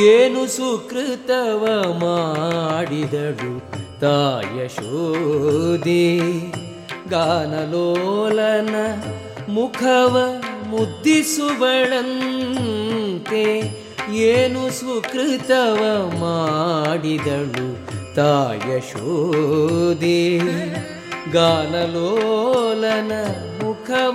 ಏನು ಸುಕೃತವ ಮಾಡಿದಳು ತಾಯಶೋದೆ ಗಾನಲೋಲನ ಮುಖವ ಮುದ್ದಿಸುವಳಂತೆ ಏನು ಸುಕೃತವ ಮಾಡಿದಳು ತಾಯಶೋದೆ ಗಾನಲೋಲನ ಮುಖವ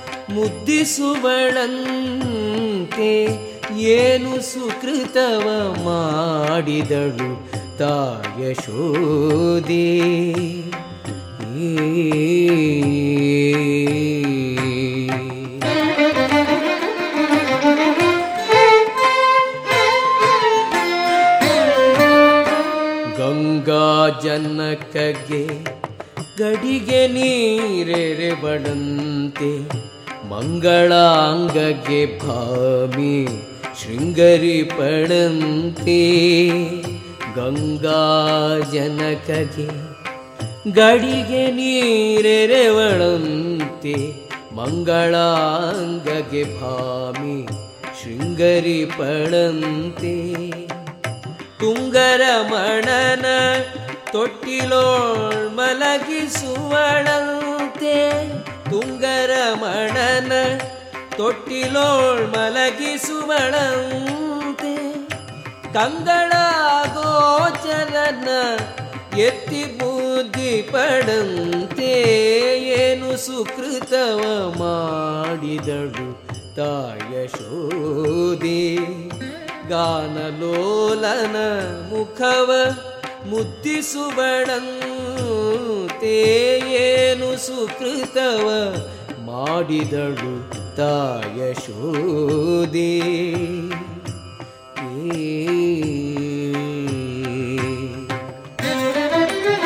ಮುದ್ದಿಸುವಳಂತೆ ಏನು ಸುಕೃತವ ಮಾಡಿದಳು ತಾಯಶೋದೆ ಏ ಗಂಗಾ ಜನಕಗೆ ಗಡಿಗೆ ನೀರೆರೆಬಡಂತೆ ಮಂಗಳಾಂಗಗೆ ಭಾಮಿ ಶೃಂಗರಿ ಪಡಂತೆ ಗಂಗಾ ಜನಕಗೆ ಗಡಿಗೆ ನೀರೆರೆವಳಂತೆ ಮಂಗಳಾಂಗಗೆ ಭಾಮಿ ಶೃಂಗರಿ ಪಡಂತೆ ತುಂಗರಮಣನ ತೊಟ್ಟಿಲೋಳ್ ಮಲಗಿಸುವಳಂತೆ ತುಂಗರಮಣನ ತೊಟ್ಟಿಲೋಳ್ ಮಲಗಿಸುವಳಂತೆ ಕಂಗಳ ಗೋಚರನ ಎತ್ತಿ ಬುದ್ಧಿ ಪಡಂತೆ ಏನು ಸುಕೃತವ ಮಾಡಿದಳು ತಾಯಶೋದೆ ಗಾನಲೋಲನ ಮುಖವ ಮುದ್ದಿಸುವಳಂತೆ ಏನು ಸುಕೃತವ ಮಾಡಿದಳು ತಾಯಶೋದೆ ಏ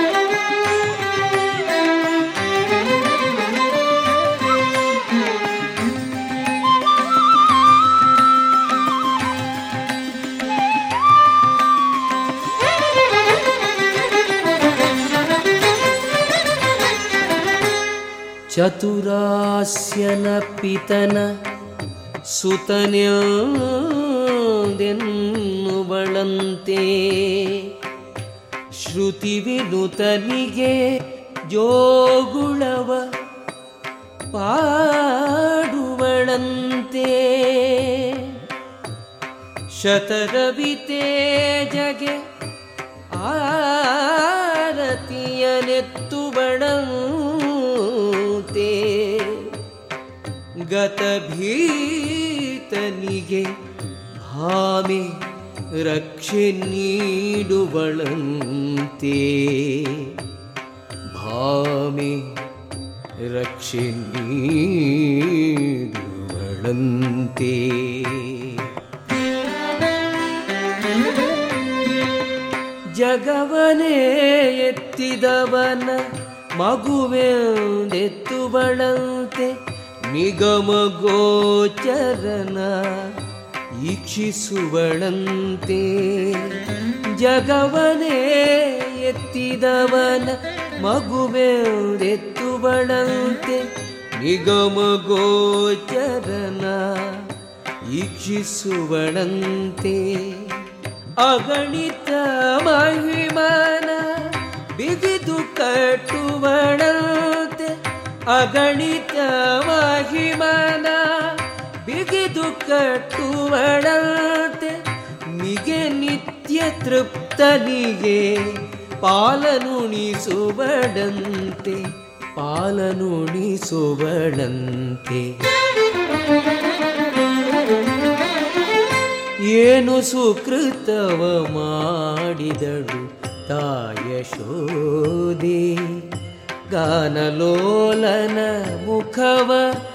ಚತುರಾಸ್ಯನ ಪಿತನ ಸುತನ್ಯದೆನ್ನುವಳಂತೆ ಶ್ರುತಿ ವಿನುತನಿಗೆ ಜೋಗುಳವ ಪಾಡುವಳಂತೆ ಶತರವಿ ತೇಜಗೆ ಆರತಿಯನೆತ್ತುಬಳಂತೆ ಗತಭೀತನಿಗೆ ಭಾಮೆ ರಕ್ಷೆ ನೀಡುವಳಂತೆ ಭಾಮೆ ರಕ್ಷೆ ನೀಡುವಳಂತೆ ಜಗವನೇ ಎತ್ತಿದವನ ಮಗುವೆಂದೆತ್ತುಬಳಂತೆ ನಿಗಮ ಗೋಚರನ ಈಕ್ಷಿಸುವಳಂತೆ ಜಗವನೇ ಎತ್ತಿದವನ ಮಗುವೆಂದೆತ್ತುಬಳಂತೆ ನಿಗಮ ಗೋಚರನ ಈಕ್ಷಿಸುವಳಂತೆ ಅಗಣಿತ ಮಹಿಮನ ಬಿಗಿದು ಕಟ್ಟುವಳಂತೆ ಅಗಣಿತ ಮಹಿಮನ ಬಿಗಿದು ಕಟ್ಟುವಳಂತೆ ಮಿಗೆ ನಿತ್ಯ ತೃಪ್ತನಿಗೆ ಪಾಲನುಣಿಸುವಳಂತೆ ಪಾಲನುಣಿಸುವಳಂತೆ ಏನು ಸುಕೃತವ ಮಾಡಿದಳು ತಾಯಶೋದೆ ಗಾನಲೋಲನ ಮುಖವ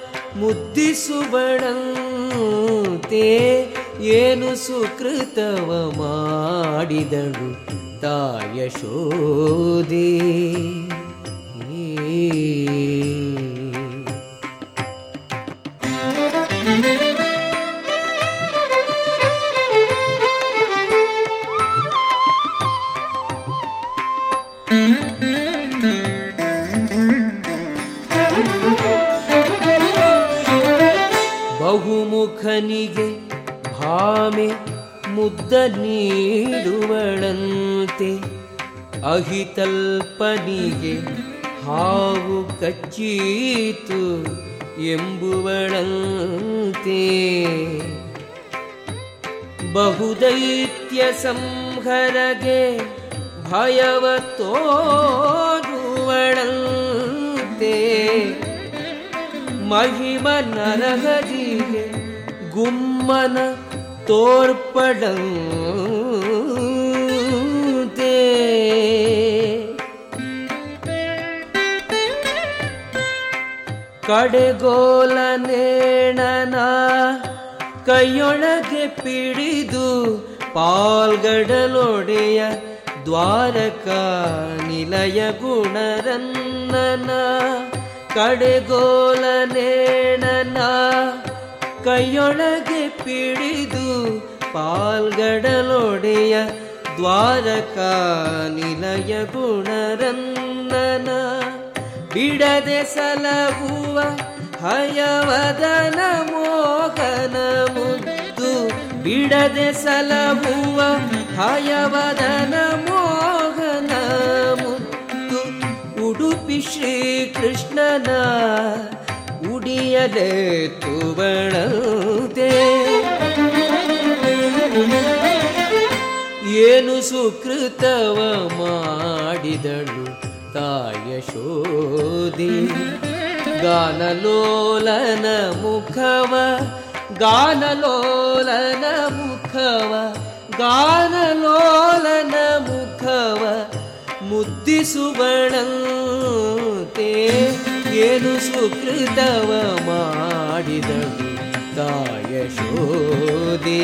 ಮುದ್ದಿಸುವಳಂತೆ ಏನು ಸುಕೃತವ ಮಾಡಿದಳು ತಾಯಶೋದೆ ಏ ಬಹುಮುಖನಿಗೆ ಭಾಮೆ ಮುದ್ದ ನೀಡುವಳಂತೆ ಅಹಿತಲ್ಪನಿಗೆ ಹಾವು ಕಚ್ಚೀತು ಎಂಬುವಳಂತೆ ಬಹುದೈತ್ಯ ಸಂಹರಗೆ ಭಯವ ತೋರುವಳಂತೆ ಮಹಿಮ ನರಹರಿಗೆ ಗುಮ್ಮನ ತೋರ್ಪಡಂತೆ ಕಡೆಗೋಲ ನೇಣನ ಕೈಯೊಳಗೆ ಪಿಡಿದು ಪಾಲ್ಗಡಲೊಡೆಯ ದ್ವಾರಕ ನಿಲಯ ಗುಣರನ್ನನ ಕಡೆಗೋಲ ನೇಣನ ಕೈಯೊಳಗೆ ಪಿಡಿದು ಪಾಲ್ಗಡಲೊಡೆಯ ದ್ವಾರಕ ನಿಲಯ ಗುಣರನ್ನನ ಬಿಡದೆ ಸಲಹುವ ಹಯವದನ ಮೋಹನ ಮುದ್ದು ಬಿಡದೆ ಸಲಹುವ ಹಯವದನ ಮೋಹನ ಮುದ್ದು ಉಡುಪಿ ಶ್ರೀಕೃಷ್ಣನ ಉಡಿಯಲೆ ತುವಳತೆ ಏನು ಸುಕೃತವ ಮಾಡಿದಳು ತಾಯ ಶೋಧಿ ಗಾನಲೋಲನ ಮುಖವ ಗಾನಲೋಲನ ಮುಖವ ಗಾನಲೋಲನ ಮುಖವ ಮುದ್ದಿಸುವಳಂತೆ ಏನು ಸುಕೃತವ ಮಾಡಿದಳು ತಾಯ ಶೋಧಿ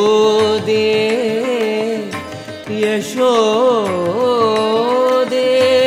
ಯಶೋದೆ ಯಶೋದೆ